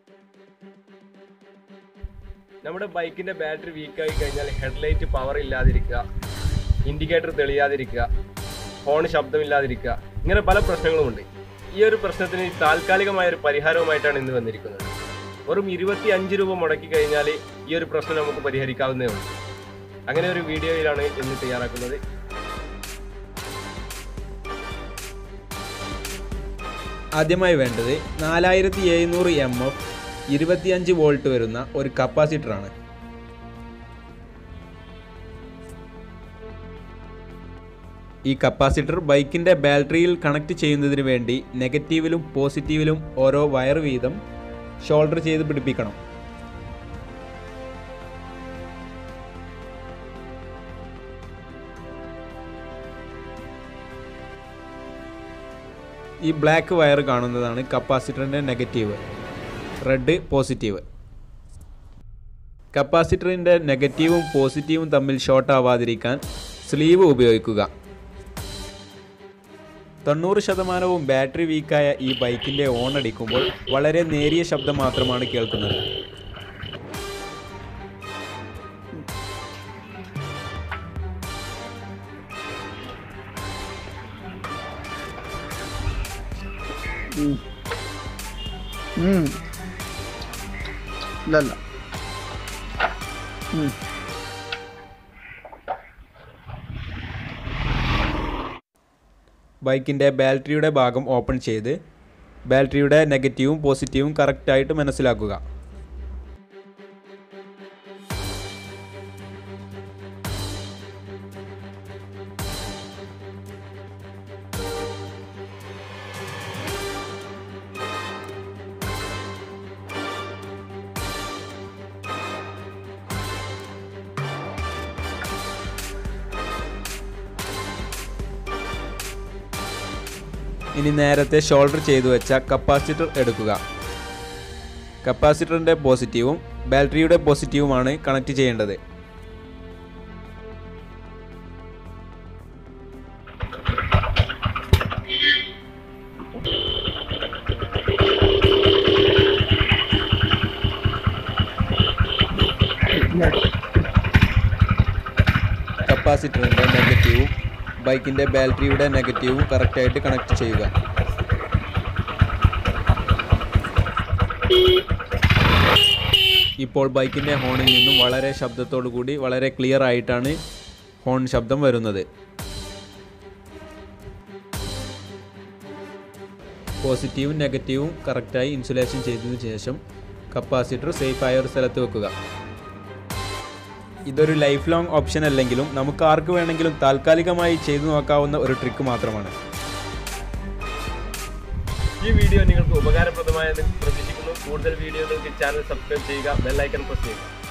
നമ്മുടെ ബൈക്കിന്റെ ബാറ്ററി വീക്കായി കഴിഞ്ഞാൽ ഹെഡ്ലൈറ്റ് പവർ ഇല്ലാതിരിക്കുക ഇൻഡിക്കേറ്റർ തെളിയാതിരിക്കുക ഹോൺ ശബ്ദമില്ലാതിരിക്കുക ഇങ്ങനെ പല പ്രശ്നങ്ങളുമുണ്ട് ഈ ഒരു പ്രശ്നത്തിന് താൽക്കാലികമായ ഒരു പരിഹാരവുമായിട്ടാണ് ഇന്ന് വന്നിരിക്കുന്നത് വെറും ഇരുപത്തി അഞ്ച് രൂപ മുടക്കി കഴിഞ്ഞാൽ ഈ ഒരു പ്രശ്നം നമുക്ക് പരിഹരിക്കാവുന്നതേ ഉള്ളൂ അങ്ങനെ ഒരു വീഡിയോയിലാണ് ഇന്ന് തയ്യാറാക്കുന്നത് ആദ്യമായി വേണ്ടത് നാലായിരത്തി എഴുന്നൂറ് എം എഫ് ഇരുപത്തിയഞ്ച് വോൾട്ട് വരുന്ന ഒരു കപ്പാസിറ്ററാണ് ഈ കപ്പാസിറ്റർ ബൈക്കിൻ്റെ ബാറ്ററിയിൽ കണക്ട് ചെയ്യുന്നതിന് വേണ്ടി നെഗറ്റീവിലും പോസിറ്റീവിലും ഓരോ വയർ വീതം ഷോൾഡർ ചെയ്ത് പിടിപ്പിക്കണം ഈ ബ്ലാക്ക് വയർ കാണുന്നതാണ് കപ്പാസിറ്ററിൻ്റെ നെഗറ്റീവ് റെഡ് പോസിറ്റീവ് കപ്പാസിറ്ററിൻ്റെ നെഗറ്റീവും പോസിറ്റീവും തമ്മിൽ ഷോർട്ട് ആവാതിരിക്കാൻ സ്ലീവ് ഉപയോഗിക്കുക തൊണ്ണൂറ് ശതമാനവും ബാറ്ററി വീക്കായ ഈ ബൈക്കിൻ്റെ ഓൺ അടിക്കുമ്പോൾ വളരെ നേരിയ ശബ്ദം മാത്രമാണ് കേൾക്കുന്നത് ഉം. ഇല്ലല്ല ഉം. ബൈക്കിൻ്റെ ബാറ്ററിയുടെ ഭാഗം ഓപ്പൺ ചെയ്ത് ബാറ്ററിയുടെ നെഗറ്റീവും പോസിറ്റീവും കറക്റ്റായിട്ട് മനസ്സിലാക്കുക ഇനി നേരത്തെ ഷോൾഡർ ചെയ്തു വെച്ച കപ്പാസിറ്റർ എടുക്കുക കപ്പാസിറ്ററിൻ്റെ പോസിറ്റീവും ബാറ്ററിയുടെ പോസിറ്റീവുമാണ് കണക്ട് ചെയ്യേണ്ടത് കപ്പാസിറ്ററിൻ്റെ നെഗറ്റീവും ബൈക്കിൻ്റെ ബാറ്ററിയുടെ നെഗറ്റീവും കറക്റ്റായിട്ട് കണക്ട് ചെയ്യുക ഇപ്പോൾ ബൈക്കിൻ്റെ ഹോണിൽ നിന്നും വളരെ ശബ്ദത്തോടു കൂടി വളരെ ക്ലിയർ ആയിട്ടാണ് ഹോൺ ശബ്ദം വരുന്നത് പോസിറ്റീവും നെഗറ്റീവും കറക്റ്റായി ഇൻസുലേഷൻ ചെയ്തതിനു ശേഷം കപ്പാസിറ്റർ സേഫായ ഒരു സ്ഥലത്ത് വെക്കുക ഇതൊരു ലൈഫ് ലോങ് ഓപ്ഷൻ അല്ലെങ്കിലും നമുക്ക് ആർക്ക് വേണമെങ്കിലും താൽക്കാലികമായി ചെയ്തു നോക്കാവുന്ന ഒരു ട്രിക്ക് മാത്രമാണ് ഈ വീഡിയോ നിങ്ങൾക്ക് ഉപകാരപ്രദമായെന്ന് പ്രതീക്ഷിക്കുന്നു കൂടുതൽ വീഡിയോകൾക്ക് ചാനൽ സബ്സ്ക്രൈബ് ചെയ്യുക ബെല്ലൈക്കൺ പ്രസ് ചെയ്യുക